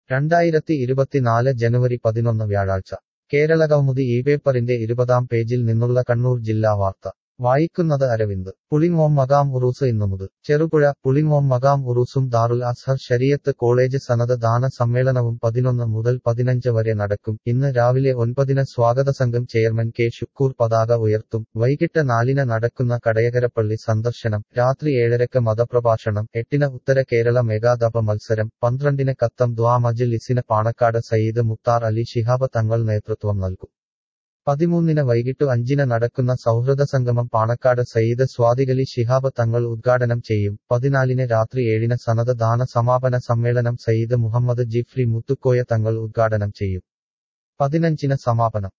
രണ്ടായിരത്തി ഇരുപത്തിനാല് ജനുവരി പതിനൊന്ന് വ്യാഴാഴ്ച കേരളകൗമുദി ഈ പേപ്പറിന്റെ ഇരുപതാം പേജിൽ നിന്നുള്ള കണ്ണൂർ ജില്ലാ വാർത്ത വായിക്കുന്നത് അരവിന്ദ് പുളിങ്ങോം മകാം ഉറൂസ് ഇന്നുമുത് ചെറുപുഴ പുളിങ്ങോം മകാം ഉറൂസും ദാറുൽ അസ്ഹർ ശരിയത്ത് കോളേജ് സനത് ദാന സമ്മേളനവും പതിനൊന്ന് മുതൽ പതിനഞ്ച് വരെ നടക്കും ഇന്ന് രാവിലെ ഒൻപതിന് സ്വാഗത സംഘം ചെയർമാൻ കെ ഷുക്കൂർ പതാക ഉയർത്തും വൈകിട്ട് നാലിന് നടക്കുന്ന കടയകരപ്പള്ളി സന്ദർശനം രാത്രി ഏഴരക്ക് മതപ്രഭാഷണം എട്ടിന് ഉത്തര കേരള മെഗാദപ മത്സരം പന്ത്രണ്ടിന് കത്തം ദ്വാ മജ്ലിസിന് പാണക്കാട് സയ്യിദ് മുക്താർ അലി ശിഹാബ് തങ്ങൾ നേതൃത്വം നൽകും പതിമൂന്നിന് വൈകിട്ടു അഞ്ചിന് നടക്കുന്ന സൗഹൃദ സംഗമം പാണക്കാട് സയ്യിദ് സ്വാദികലി ശിഹാബ് തങ്ങൾ ഉദ്ഘാടനം ചെയ്യും പതിനാലിന് രാത്രി ഏഴിന് സനത് ദാന സമാപന സമ്മേളനം സയ്യിദ് മുഹമ്മദ് ജിഫ്രി മുത്തുക്കോയ തങ്ങൾ ഉദ്ഘാടനം ചെയ്യും പതിനഞ്ചിന് സമാപനം